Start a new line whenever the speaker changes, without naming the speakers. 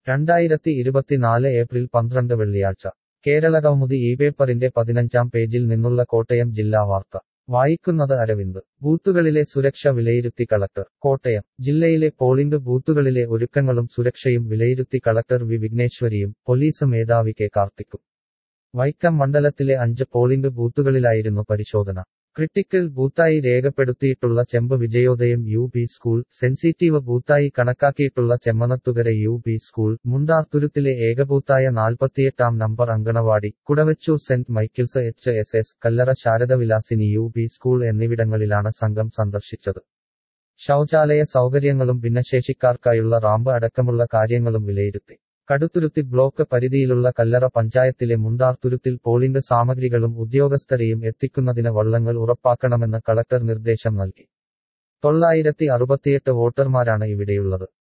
രണ്ടായിരത്തി ഇരുപത്തിനാല് ഏപ്രിൽ പന്ത്രണ്ട് വെള്ളിയാഴ്ച കേരളകൗമുദി ഈ പേപ്പറിന്റെ പതിനഞ്ചാം പേജിൽ നിന്നുള്ള കോട്ടയം ജില്ലാ വാർത്ത വായിക്കുന്നത് അരവിന്ദ് ബൂത്തുകളിലെ സുരക്ഷ വിലയിരുത്തി കളക്ടർ കോട്ടയം ജില്ലയിലെ പോളിംഗ് ബൂത്തുകളിലെ ഒരുക്കങ്ങളും സുരക്ഷയും വിലയിരുത്തി കളക്ടർ വി വിഘ്നേശ്വരിയും പോലീസ് മേധാവി കെ കാർത്തിക്കും വൈക്കം മണ്ഡലത്തിലെ അഞ്ച് പോളിംഗ് ബൂത്തുകളിലായിരുന്നു പരിശോധന ക്രിട്ടിക്കൽ ബൂത്തായി രേഖപ്പെടുത്തിയിട്ടുള്ള Chempu Vijayodayam U P school sensitive ബൂത്തായി കണക്കാക്കിയിട്ടുള്ള ചെമ്മനത്തുകര യു പി സ്കൂൾ മുണ്ടാർത്തുരുത്തിലെ ഏകബൂത്തായ നാൽപ്പത്തിയെട്ടാം number anganwadi Kudavechoor saint Michael's H S S Kallara Saradavilasini U P school എന്നിവിടങ്ങളിലാണ് സംഘം സന്ദർശിച്ചത് ശൗചാലയ സൗകര്യങ്ങളും ഭിന്നശേഷിക്കാർക്കായുള്ള റാമ്പ് അടക്കമുള്ള കാര്യങ്ങളും വിലയിരുത്തി കടുത്തുരുത്തി ബ്ലോക്ക് പരിധിയിലുള്ള കല്ലറ പഞ്ചായത്തിലെ മുണ്ടാർത്തുരുത്തിൽ പോളിംഗ് സാമഗ്രികളും ഉദ്യോഗസ്ഥരെയും എത്തിക്കുന്നതിന് വള്ളങ്ങൾ ഉറപ്പാക്കണമെന്ന് കളക്ടർ നിർദ്ദേശം നൽകി തൊള്ളായിരത്തി അറുപത്തിയെട്ട് വോട്ടർമാരാണ് ഇവിടെയുള്ളത്